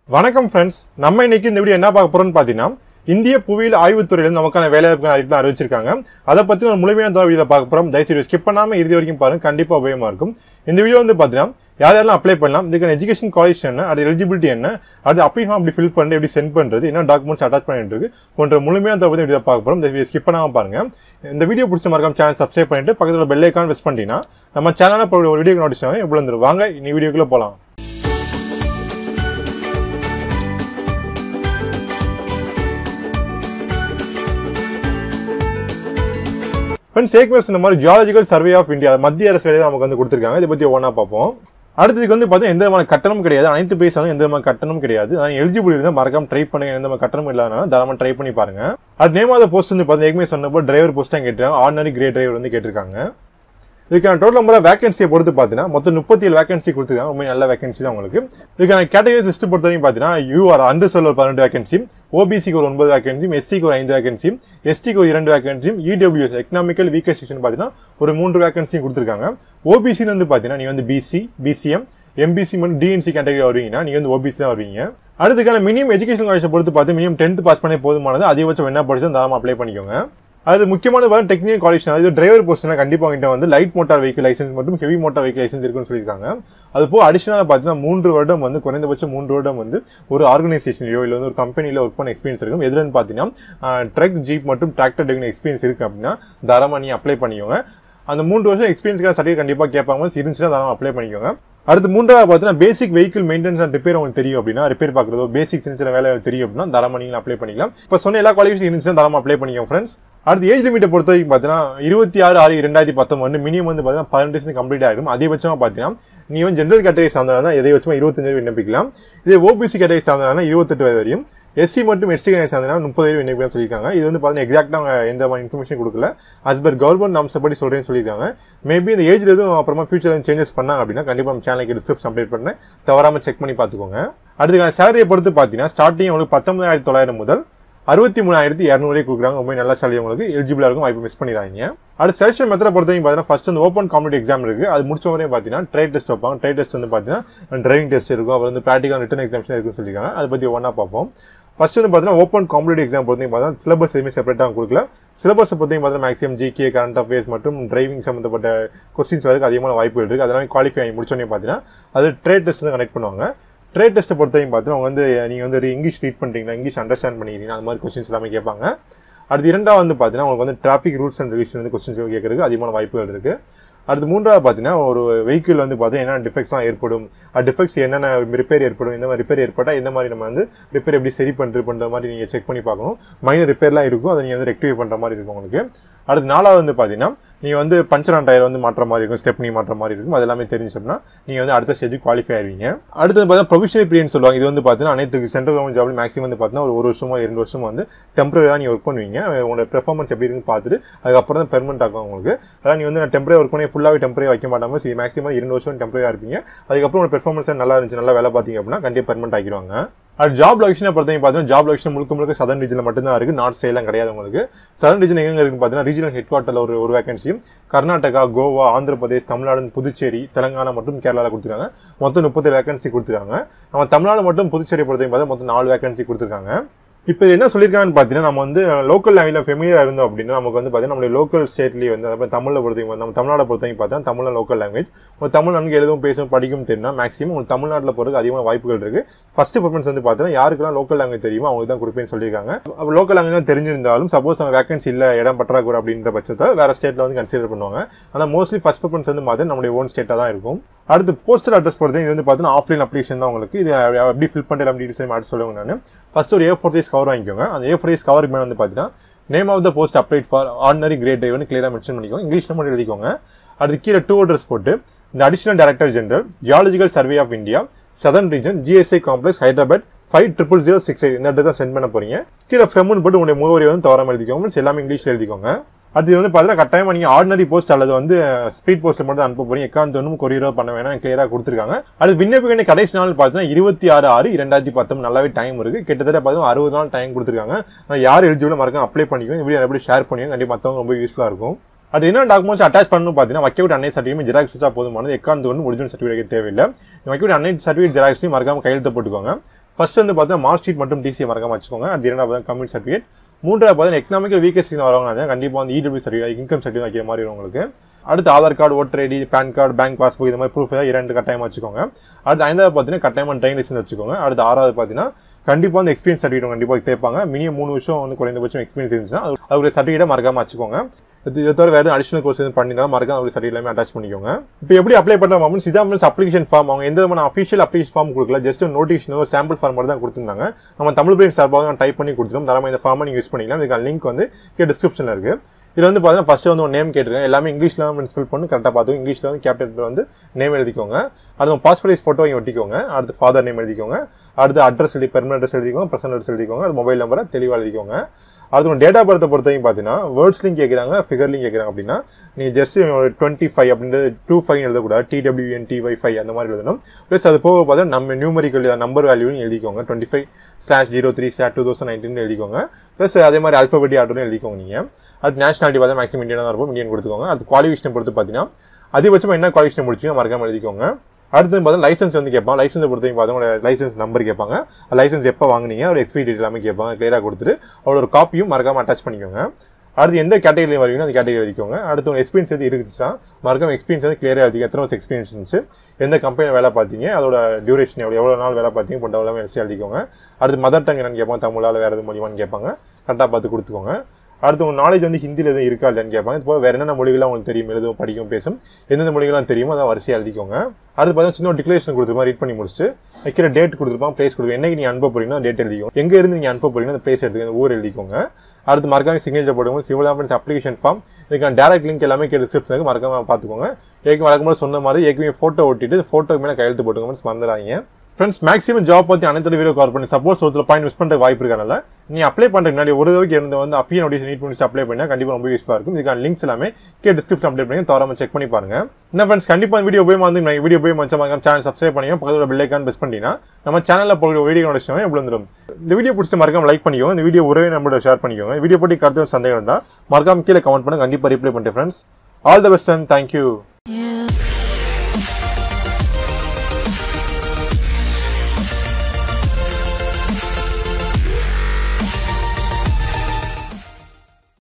வணக்கம் ஃப்ரெண்ட்ஸ் நம்ம இன்னைக்கு இந்த வீடியோ என்ன பார்க்க போறோம்னு பார்த்தீங்கன்னா இந்திய புவியியல் ஆய்வுத்துறையிலிருந்து நமக்கான வேலைவாய்ப்பு அறிவிப்பு அறிவிச்சிருக்காங்க அதை பத்தி ஒரு முழுமையான வீடியோ பார்க்க போறோம் தயவுசெய்து ஸ்கிப் பண்ணாம இறுதி வரைக்கும் பாருங்க கண்டிப்பா உபயோகமா இருக்கும் இந்த வீடியோ வந்து பார்த்தீங்கன்னா யார் யாரெல்லாம் அப்ளை பண்ணலாம் இதுக்கான எஜுகேஷன் காலேஜ் என்ன அது எலிஜிபிலிட்டி என்ன அது அப்ளை ஃபார்ம் எப்படி ஃபில் பண்ணி எப்படி சென்ட் பண்றது என்ன டாக்குமெண்ட்ஸ் அட்டாச் பண்ணிட்டு இருக்கு போன்ற முழுமையான தகவல் வீடியோ பார்க்க போறோம் இந்த வீடியோ ஸ்கிப் பண்ணாம பாருங்க இந்த வீடியோ பிடிச்ச மறக்காம சேனல் சப்ஸ்கிரைப் பண்ணிட்டு பக்கத்துல பெல் ஐக்கான் ப்ரெஸ் பண்ணிட்டீங்கன்னா நம்ம சேனல்ல ஒரு வீடியோ நோட்டிஸ் ஆகும் இவ்வளவு வந்துரும். வாங்க இனி வீடியோக்குள்ள போலாம் ஃப்ரெண்ட்ஸ் ஏக்மஸ் இந்த மாதிரி ஜியாலஜிக்கல் சர்வே ஆஃப் இந்தியா மத்திய அரசு வேலையை நமக்கு வந்து கொடுத்துருக்காங்க இதை பத்தி ஒவ்வொன்றா பார்ப்போம் அடுத்ததுக்கு வந்து பார்த்தீங்கன்னா எந்த விதமான கட்டணம் கிடையாது அனைத்து பேசாலும் எந்த விதமான கட்டணம் கிடையாது அதான் எலிஜிபிள் இருந்தால் மறக்காம ட்ரை பண்ணுங்க எந்த விதமான கட்டணம் இல்லாதனால தாராளமாக ட்ரை பண்ணி பாருங்க அது நேம் ஆஃப் போஸ்ட் வந்து பார்த்தீங்கன்னா ஏற்கனவே சொன்னப்போ டிரைவர் போஸ்ட் தான் கேட்டிருக்காங்க ஆர்டினரி கிரேட் டிரைவர் வந்து கேட்டிருக்காங்க இதுக்கான டோட்டல் நம்பர் வேகன்சியை பொறுத்து பார்த்தீங்கன்னா மொத்தம் முப்பத்தி ஏழு வேகன்சி கொடுத்துருக்காங்க ரொம்ப நல்ல வேகன்சி தான் உங்களுக்கு இதுக்கான கேட்டகரி லிஸ்ட் பொறுத்த வரைக்கும் பார்த்தீங்கன்னா யூஆர் அண்டர் செல் ஒரு பதினெட்டு வேகன்சி ஓபிசிக்கு ஒரு ஒன்பது வேகன்சி எஸ்சிக்கு ஒரு ஐந்து வேகன்சி எஸ்டிக்கு ஒரு இரண்டு vacancy EWS economical weaker section பார்த்தீங்கன்னா ஒரு மூன்று வேகன்சியும் கொடுத்துருக்காங்க ஓபிசின்னு வந்து பார்த்தீங்கன்னா நீங்க வந்து பிசி பிசிஎம் எம்பிசி மற்றும் டிஎன்சி கேட்டகரி வருவீங்கன்னா நீங்க வந்து ஓபிசி தான் வருவீங்க அடுத்துக்கான மினிமம் எஜுகேஷன் காலேஜை பொறுத்து பார்த்து மினிமம் டென்த் பாஸ் பண்ணே போதுமானது அதிகபட்சம் என்ன படிச்சு தாராளமாக அப்ளை பண்ணிக்கோங்க அது முக்கியமான வந்து டெக்னிக்கல் காலேஜ் அது டிரைவர் போஸ்ட்னா கண்டிப்பாக உங்ககிட்ட வந்து லைட் மோட்டார் வெஹிக்கல் லைசன்ஸ் மற்றும் ஹெவி மோட்டார் வெஹிக்கல் லைசன்ஸ் இருக்குன்னு சொல்லியிருக்காங்க அது போக அடிஷனலாக பார்த்தீங்கன்னா மூன்று வருடம் வந்து குறைந்தபட்சம் மூன்று வருடம் வந்து ஒரு ஆர்கனைசேஷன்லையோ இல்லை வந்து ஒரு கம்பெனியில் ஒர்க் பண்ண எக்ஸ்பீரியன்ஸ் இருக்கும் எதுலன்னு பார்த்தீங்கன்னா ட்ரக் ஜீப் மற்றும் டிராக்டர் டெக்னிக் எக்ஸ்பீரியன்ஸ் இருக்கு அப்படின்னா தாராளமாக நீங்கள் அப்ளை பண்ணிக்கோங்க அந்த மூன்று வருஷம் எக்ஸ்பீரியன்ஸ்க்காக சர்டிஃபிகேட் கண்டிப்பாக கேட்பாங்க இருந்துச்சுன்னா தாராளமாக அப்ளை பண்ணிக்கோங்க அடுத்து மூன்றாவது பார்த்தீங்கன்னா basic vehicle maintenance and repair உங்களுக்கு தெரியும் அப்படின்னா ரிப்பேர் பார்க்குறதோ பேசிக் சின்ன சின்ன வேலை தெரியும் அப்படின்னா தாராளமாக நீங்கள் அப்ளை பண்ணிக்கலாம் இப்போ சொன்ன எல்லா குவாலிஃபிகேஷன் இருந்துச்சுன்னா தாராளமாக அப்ளை பண்ணிக்கோங்க ஃப்ரெண்ட்ஸ் அடுத்து ஏஜ் லிமிட்டை பொறுத்த வரைக்கும் பார்த்தீங்கன்னா இருபத்தி ஆறு ஆறு ரெண்டாயிரத்தி பத்தொன்பது மினிமம் வந்து பார்த்தீங்கன்னா பதினெட்டு வயசு கம்ப்ளீட் ஆகிடும் அதிகபட்சமாக பார்த்தீங்கன்னா நீ வந்து ஜென்ரல் கேட்டகரி சார்ந்தா எதைவச்சமாக இருபத்தஞ்சு விண்ணப்பிக்கலாம் இதே ஓபிசி கேட்டகரி சார்ந்தா இருபத்தெட்டு வயது வரையும் எஸ்சி மற்றும் எஸ்டி கேட்டகரி சார்ந்தா முப்பது வயது விண்ணப்பிக்கலாம் சொல்லியிருக்காங்க இது வந்து பார்த்தீங்கன்னா எக்ஸாக்டாக எந்த மாதிரி இன்ஃபர்மேஷன் கொடுக்கல அஸ் பர் கவர்மெண்ட் நாம்ஸ் படி சொல்றேன்னு சொல்லியிருக்காங்க மேபி இந்த ஏஜ்ல எதுவும் அப்புறமா ஃபியூச்சர் சேஞ்சஸ் பண்ணாங்க அப்படின்னா கண்டிப்பாக நம்ம சேனலுக்கு டிஸ்கிரிப்ஷன் அப்டேட் பண்ணேன் தவறாம செக் பண்ணி பார்த்துக்கோங்க அடுத்துக்கான சேலரியை பொறுத்து பார்த்தீங்கன்னா ஸ்டார்டிங் உங்களுக்கு பத்தொன்பதாயிரத்தி தொள்ளாயிரம் முதல் அறுபத்தி மூணாயிரத்தி இரநூறு கொடுக்குறாங்க ரொம்ப நல்ல சேலரி உங்களுக்கு எலிஜிபிளா இருக்கும் வாய்ப்பு மிஸ் பண்ணிடாதீங்க அடுத்து செலக்ஷன் மெத்தட பொறுத்த வரைக்கும் பார்த்தீங்கன்னா ஃபர்ஸ்ட் வந்து ஓப்பன் காம்படிட்டிவ் எக்ஸாம் இருக்கு அது முடிச்ச வரையும் பார்த்தீங்கன்னா ட்ரை டெஸ்ட் வைப்பாங்க ட்ரை டெஸ்ட் வந்து பார்த்தீங்கன்னா டிரைவிங் டெஸ்ட் இருக்கும் அப்புறம் வந்து ப்ராக்டிகல் ரிட்டன் எக்ஸாம்ஷன் இருக்குன்னு சொல்லியிருக்காங்க அதை பற்றி ஒன்றா பார்ப்போம் ஃபர்ஸ்ட் வந்து பார்த்தீங்கன்னா ஓப்பன் காம்படிட்டிவ் எக்ஸாம் பொறுத்த பார்த்தீங்கன்னா சிலபஸ் எதுவுமே செப்பரேட்டாக கொடுக்கல சிலபஸ் பொறுத்த பார்த்தீங்கன்னா மேக்ஸிமம் ஜிகே கரண்ட் அஃபேர்ஸ் மற்றும் டிரைவிங் சம்மந்தப்பட்ட கொஸ்டின்ஸ் வரதுக்கு அதிகமான வாய்ப்புகள் இருக்குது அதெல்லாம் குவாலிஃபை ஆகி முடிச்சோடனே பார்த்தீங்கன்னா அது ட்ரேட் டெஸ்ட் வந்து கனெக்ட் பண்ணுவாங்க ட்ரேட் டெஸ்ட்டை பொறுத்த வரைக்கும் பார்த்தீங்கன்னா அவங்க வந்து நீங்கள் வந்து இங்கிலீஷ் ரீட் பண்ணுறீங்களா இங்கிலீஷ் அண்டர்ஸ்டாண்ட் பண்ணிக்கிறீங்க அந்த மாதிரி கொஸ்டின்ஸ் எல்லாமே கேட்பாங்க அடுத்து இரண்டாவது வந்து பார்த்தீங்கன்னா உங்களுக்கு வந்து டிராஃபிக் ரூல்ஸ் அண்ட் ரெகுலேஷன் வந்து கொஸ்டின்ஸ் கேட்கறதுக்கு அதிகமான வாய்ப்புகள் இருக்குது அடுத்து மூன்றாவது பார்த்தீங்கன்னா ஒரு வெஹிக்கிள் வந்து பார்த்தீங்கன்னா என்னென்ன டிஃபெக்ட்ஸ்லாம் ஏற்படும் அது டிஃபெக்ட்ஸ் என்னென்ன ரிப்பேர் ஏற்படும் இந்த மாதிரி ரிப்பேர் ஏற்பட்டால் எந்த மாதிரி நம்ம வந்து ரிப்பேர் எப்படி சரி பண்ணுறது பண்ணுற மாதிரி நீங்கள் செக் பண்ணி பார்க்கணும் மைனர் ரிப்பேர்லாம் இருக்கும் அதை நீங்கள் வந்து ரெக்டிஃபை பண்ணுற மாதிரி இருக்கும் உங்களுக்கு அடுத்து நாலாவது வந்து பார்த்தீங்கன்னா நீங்கள் வந்து பஞ்சர் ஆன் டயர் வந்து மாற்ற மாதிரி இருக்கும் ஸ்டெப்னி மாற்ற மாதிரி இருக்கும் அது எல்லாமே தெரிஞ்சுன்னா நீங்கள் வந்து அடுத்த ஸ்டேஜுக்கு குவாலிஃபை ஆயிருவீங்க அடுத்து பார்த்தீங்கன்னா ப்ரொவிஷனல் பீரியட் சொல்லுவாங்க இது வந்து பார்த்தீங்கன்னா அனைத்து சென்ட்ரல் கவர்மெண்ட் ஜாப்ல மேக்ஸிமம் வந்து பார்த்தீங்கன்னா ஒரு ஒரு வருஷமோ இரண்டு வருஷமோ வந்து டெம்பரரியாக நீங்கள் ஒர்க் பண்ணுவீங்க உங்களோட பெர்ஃபார்மன்ஸ் எப்படி இருக்குன்னு பார்த்துட்டு அதுக்கப்புறம் தான் பெர்மனெண்ட் ஆகும் உங்களுக்கு அதான் நீங்கள் வந்து நான் டெம்பரரி ஒர்க் பண்ணி ஃபுல்லாகவே டெம்பரரி வைக்க மாட்டாமல் சரி மேக்ஸிமம் இரண்டு வருஷம் டெம்பரரியாக இருப்பீங்க அதுக்கப்புறம் உங்களோட பெர்ஃபார்மன்ஸ் நல்லா இருந்துச்சு நல்லா வேலை பார்த்தீங்க அப்படின்னா கண்டிப்பாக பெர்மனெண்ட் ஆக்கிடுவாங்க அது ஜாப் லொகேஷனை பொறுத்தவரைக்கும் பார்த்தீங்கன்னா ஜாப் லொகேஷன் முழுக்க முழுக்க சதன் ரீஜனில் மட்டும்தான் இருக்கு நார்த் சைட்லாம் கிடையாது உங்களுக்கு சதன் ரீஜன் எங்க இருக்கு பார்த்தீங்கன்னா ரீஜனல் ஹெட் குவார்ட்டரில் ஒரு ஒரு வேகன்சியும் கர்நாடகா கோவா ஆந்திர பிரதேஷ் தமிழ்நாடு புதுச்சேரி தெலங்கானா மற்றும் கேரளாவில் கொடுத்துருக்காங்க மொத்தம் முப்பது வேகன்சி கொடுத்துருக்காங்க நம்ம தமிழ்நாடு மட்டும் புதுச்சேரி பொறுத்தவரைக்கும் பார்த்தா மொத்தம் நாலு வேகன்சி கொடுத்துருக்காங்க இப்போ என்ன சொல்லியிருக்காங்கன்னு பார்த்தீங்கன்னா நம்ம வந்து லோக்கல் லாங்குவேஜ் ஃபெமிலியாக இருந்தோம் அப்படின்னா நமக்கு வந்து பார்த்தீங்கன்னா நம்மளுடைய லோக்கல் ஸ்டேட்லேயே வந்து அதாவது தமிழில் பொறுத்தவரைக்கும் நம்ம தமிழ்நாடு பொறுத்தவரைக்கும் பார்த்தா தமிழ் லோக்கல் லாங்குவேஜ் ஒரு தமிழ் நன்கு எழுதும் பேசும் படிக்கும் தெரியும்னா மேக்ஸிமம் உங்களுக்கு தமிழ்நாட்டில் போகிறதுக்கு அதிகமான வாய்ப்புகள் இருக்கு ஃபர்ஸ்ட் ப்ரிஃபரன்ஸ் வந்து பார்த்தீங்கன்னா யாருக்கெல்லாம் லோக்கல் லாங்குவேஜ் தெரியுமோ அவங்களுக்கு தான் கொடுப்பேன்னு சொல்லியிருக்காங்க அப்போ லோக்கல் லாங்குவேஜ் தெரிஞ்சிருந்தாலும் சப்போஸ் நம்ம வேகன்சி இல்லை இடம் பற்றாக்குறை அப்படின்ற பட்சத்தில் வேற ஸ்டேட்டில் வந்து கன்சிடர் பண்ணுவாங்க ஆனால் மோஸ்ட்லி ஃபர்ஸ்ட் ப்ரிஃபரன்ஸ் வந்து பார்த்தீங்கன்னா நம்மளுடைய ஓன் ஸ்டேட்டாக தான் இருக்கும் அடுத்து போஸ்டல் அட்ரஸ் பொறுத்த இது வந்து பார்த்தீங்கன்னா ஆஃப்லைன் அப்ளிகேஷன் தான் உங்களுக்கு இது எப்படி ஃபில் பண்ணுறது அப்படி டிசைன் மாட்டி சொல்லுவாங்க நான் ஃபர்ஸ்ட் ஒரு ஏ ஃபோர் சைஸ் கவர் வாங்கிக்கோங்க அந்த ஏ ஃபோர் சைஸ் கவருக்கு மேலே வந்து பார்த்தீங்கன்னா name of the post applied for ordinary grade டைவ்னு கிளியராக மென்ஷன் பண்ணிக்கோங்க இங்கிலீஷில் மட்டும் எழுதிக்கோங்க அடுத்து கீழே டூ அட்ரஸ் போட்டு இந்த additional director general geological survey of India southern region GSI complex Hyderabad five triple zero six eight இந்த இடத்துல தான் சென்ட் பண்ண போறீங்க கீழே ஃப்ரெம்னு போட்டு உங்களுடைய முகவரி வந்து தவறாம எழுதிக்கோங்க எல்லாமே இங்கிலீஷில் எழுதிக்கோங்க அடுத்து வந்து பார்த்தீங்கன்னா கட்டாயமாக நீங்கள் ஆர்டினரி போஸ்ட் அல்லது வந்து ஸ்பீட் போஸ்ட் மட்டும் தான் அனுப்ப போறீங்க எக்காந்து ஒன்றும் கொரியரோ பண்ண வேணாம் கிளியராக கொடுத்துருக்காங்க அது விண்ணப்பிக்க கடைசி நாள் பார்த்தீங்கன்னா இருபத்தி ஆறு ஆறு இரண்டாயிரத்தி பத்தொம்பது நல்லாவே டைம் இருக்கு கிட்டத்தட்ட பார்த்தீங்கன்னா அறுபது நாள் டைம் கொடுத்துருக்காங்க ஆனால் யார் எலிஜிபிள் மறக்காம அப்ளை பண்ணிக்கோங்க இப்படி எப்படி ஷேர் பண்ணிக்கோங்க கண்டிப்பாக மற்றவங்க ரொம்ப யூஸ்ஃபுல்லாக இருக்கும் அது என்ன டாக்குமெண்ட்ஸ் அட்டாச் பண்ணணும் பார்த்தீங்கன்னா வைக்கவிட் அன்னை சர்டிஃபிகேட் ஜெராக்ஸ் வச்சா போதுமானது எக்காந்து ஒன்று ஒரிஜினல் சர்டிஃபிகேட் தேவையில்லை வைக்கவிட் அன்னை சர்டிஃபிகேட் ஜெராக்ஸ்லையும் மறக்காம கையெழுத்து போட்டுக்கோங்க ஃபர்ஸ்ட் வந்து பார்த்தீங்கன்னா மார்க் ஷீட் மற்றும் டிசி மறக்காம வச்சுக்கோங்க அது இரண்டாவது பார்த்தா கம்யூனிட் சர்டிஃபிகேட் மூன்றாவது பார்த்தீங்கன்னா எக்கனாமிக்கல் வீக்கஸ்ட் வரவங்க கண்டிப்பாக வந்து இடபிள்யூ சர்டிஃபிகேட் இன்கம் சர்டிஃபிகேட் வைக்கிற மாதிரி வரும் உங்களுக்கு அடுத்து Aadhaar card voter ID PAN card bank passbook இது மாதிரி ப்ரூஃப் இரண்டு கட்டாயமாக வச்சுக்கோங்க அடுத்து ஐந்தாவது பார்த்தீங்கன்னா கட்டாயமாக ட்ரெயின் லைசன்ஸ் வச்சுக்கோங்க அடுத்து ஆறாவது பார்த்தீங்கன்னா கண்டிப்பாக வந்து எக்ஸ்பீரியன்ஸ் சர்டிஃபிகேட் கண்டிப்பாக கேட்பாங்க மினிமம் மூணு வருஷம் வந்து குறைந்தபட்சம் எக்ஸ்பீரியன்ஸ் இருந்துச்சுன்னா அது அவருடைய சர்டிஃபிகேட் மறக்காம வச்சுக்கோங்க இது இதை தவிர வேறு அடிஷனல் கோர்ஸ் எதுவும் பண்ணியிருந்தாலும் மறக்காம அவருடைய சர்டிஃபிகேட் எல்லாமே அட்டாச் பண்ணிக்கோங்க இப்போ எப்படி அப்ளை பண்ணுற மாமன் சிதா மீன்ஸ் அப்ளிகேஷன் ஃபார்ம் அவங்க எந்த விதமான அஃபிஷியல் அப்ளிகேஷன் ஃபார்ம் கொடுக்கல ஜஸ்ட் நோட்டிஃபிகேஷன் ஒரு சாம்பிள் ஃபார்ம் மட்டும் தான் கொடுத்துருந்தாங்க நம்ம தமிழ் பிரைன் சார்பாக டைப் பண்ணி கொடுத்துருவோம் தரமாக இந்த ஃபார்மை நீங்கள் யூஸ் பண்ணிக்கலாம் இதுக்கான லிங்க் வந்து கீழே டிஸ்கிரிப்ஷனில் இருக்குது இதில் வந்து பார்த்தீங்கன்னா ஃபஸ்ட்டு வந்து ஒரு நேம் கேட்டிருக்கேன் எல்லாமே இங்கிலீஷில் தான் ஃபில் பண்ணி கரெக்டாக பார்த்துக்கோங்க இங்கிலீஷில் வந்து கேப்டன் வந்து நேம் எழுதிக்கோங்க அடுத்து பாஸ்போர்ட் சைஸ் ஃபோட்டோ இங்கே ஒட்டிக்கோங்க அடுத்து ஃபாதர் நேம் எழுதிக்கோங்க அடுத்து அட்ரஸ் எழுதி பெர்மனன்ட் அட்ரஸ் எழுதிக்கோங்க பர்சனல் அட்ரஸ் எழுதிக்கோங்க அது மொபைல் நம்பரை தெளிவாக எழுதிக்கோங்க அடுத்து உங்கள் டேட் ஆஃப் பர்த்தை பொறுத்தவரைக்கும் பார்த்தீங்கன்னா வேர்ட்ஸ்லையும் கேட்குறாங்க ஃபிகர்லையும் கேட்குறாங்க அப்படின்னா நீங்கள் ஜஸ்ட் டுவெண்ட்டி ஃபைவ் அப்படின்ற டூ ஃபைவ் எழுதக்கூடாது டிடபிள்யூஎன் டி ஒய் ஃபைவ் அந்த மாதிரி எழுதணும் ப்ளஸ் அது போக பார்த்தா நம்ம நியூமரிக்கல் நம்பர் வேல்யூன்னு எழுதிக்கோங்க twenty five slash zero three slash two thousand nineteen எழுதிக்கோங்க ப்ளஸ் அதே மாதிரி அல்ஃபபெட்டி ஆர்டரும் எழுதிக்கோங்க நீங்கள் அது நேஷனாலிட்டி பார்த்தா மேக்ஸிமம் இந்தியன் தான் இருக்கும் இந்தியன் கொடுத்துக்கோங்க அது குவாலிஃபிகேஷன் பொறுத்து பார்த்தீங்கன்னா அதிகபட்சமாக என்ன குவாலிஃபிகேஷன் முடிச்சிங்க மறக்காம எழுதிக்கோங்க அடுத்து பார்த்தா லைசன்ஸ் வந்து கேட்பாங்க லைசன்ஸ் பொறுத்தவரைக்கும் பார்த்தா உங்களோட லைசன்ஸ் நம்பர் கேட்பாங்க லைசன்ஸ் எப்போ வாங்குனீங்க ஒரு எக்ஸ்பீரி டேட் எல்லாமே கேட்பாங்க கிளியராக கொடுத்துட்டு அவரோட ஒரு காப்பியும் மறக்காம அட்டாச் பண்ணிக்கோங்க அடுத்து எந்த கேட்டகரி வரீங்களோ அந்த கேட்டகரி எழுதிக்கோங்க அடுத்து உங்க எக்ஸ்பீரியன்ஸ் எது இருந்துச்சுன்னா மறக்காம எக்ஸ்பீரியன்ஸ் வந்து கிளியராக எழுதிங்க எத்தனை வருஷம் எக்ஸ்பீரியன்ஸ் இருந்துச்சு எந்த கம்பெனியில் வேலை பார்த்தீங்க அதோட டியூரேஷன் எவ்வளோ எவ்வளோ நாள் வேலை பார்த்தீங்க போன்ற எல்லாமே எழுதி எழுதிக்கோங்க அடுத்து மதர் டங் என்னன்னு கேட்பாங்க தமிழால் வேறு எது மொழிவான்னு கேட்பாங்க கரெக்டாக பார்த்து கொடுத்துக்கோங்க அடுத்து உங்க நாலேஜ் வந்து ஹிந்தியில் எதுவும் இருக்கா இல்லைன்னு கேட்பாங்க இப்போ வேற என்னென்ன மொழிகள்லாம் உங்களுக்கு தெரியும் எழுதும் படிக்கும் பேசும் எந்தெந்த மொழிகள்லாம் தெரியுமோ அதை வரிசையாக எழுதிக்கோங்க அடுத்து பார்த்தா சின்ன ஒரு டிக்ளரேஷன் கொடுத்துருப்பா ரீட் பண்ணி முடிச்சு வைக்கிற டேட் கொடுத்துருப்பான் பிளேஸ் கொடுத்துருப்போம் என்னைக்கு நீங்கள் அனுப்ப போறீங்கன்னா டேட் எழுதிக்கோங்க எங்கே இருந்து நீங்கள் அனுப்ப போறீங்கன்னா அந்த பிளேஸ் எடுத்துக்க அந்த ஊர் எழுதிக்கோங்க அடுத்து மறக்காம சிக்னேச்சர் போடும்போது சிவில் ஆஃபன்ஸ் அப்ளிகேஷன் ஃபார்ம் இதுக்கான டேரக்ட் லிங்க் எல்லாமே கே டிஸ்கிரிப்ஷனுக்கு மறக்காம பார்த்துக்கோங்க ஏற்கனவே வழக்கம்போது சொன்ன மாதிரி ஏற்கனவே ஃபோட்டோ ஒட்டிட்டு ஃபோட்டோ மேலே கையெழுத்து போட்டுக்கோங்க மறந்துடாதீங்க ஃப்ரெண்ட்ஸ் மேக்ஸிமம் ஜாப் பற்றி அனைத்து வீடியோ கால் பண்ணி சப்போஸ் ஒருத்தர் பாயிண்ட் மிஸ் பண்ணுற வாய்ப்பு இருக்கனால நீ அப்ளை பண்ணுறதுக்கு முன்னாடி ஒரு தடவைக்கு இருந்து வந்து அஃபியல் நோட்டீஸ் நீட் பண்ணி அப்ளை பண்ணால் கண்டிப்பாக ரொம்ப யூஸ்ஃபாக இருக்கும் இதுக்கான லிங்க்ஸ் எல்லாமே கே டிஸ்கிரிப்ஷன் அப்ளை பண்ணி தவறாம செக் பண்ணி பாருங்க என்ன ஃப்ரெண்ட்ஸ் கண்டிப்பாக இந்த வீடியோ போய் வந்து நான் வீடியோ போய் மச்சமாக சேனல் சப்ஸ்கிரைப் பண்ணி பக்கத்தில் பெல் ஐக்கான் ப்ரெஸ் பண்ணிட்டீங்கன்னா நம்ம சேனலில் போகிற வீடியோ நோட்டிஃபிகேஷன் எப்படி வந்துடும் இந்த வீடியோ பிடிச்சி மறக்காம லைக் பண்ணிக்கோங்க இந்த வீடியோ ஒரே நம்மளோட ஷேர் பண்ணிக்கோங்க வீடியோ பற்றி கருத்து சந்தேகம் இருந்தால் மறக்காம கீழே கமெண்ட் பண்ண கண்டிப்பாக ரிப்ளை பண்ணிட்டேன் friends all the best and thank you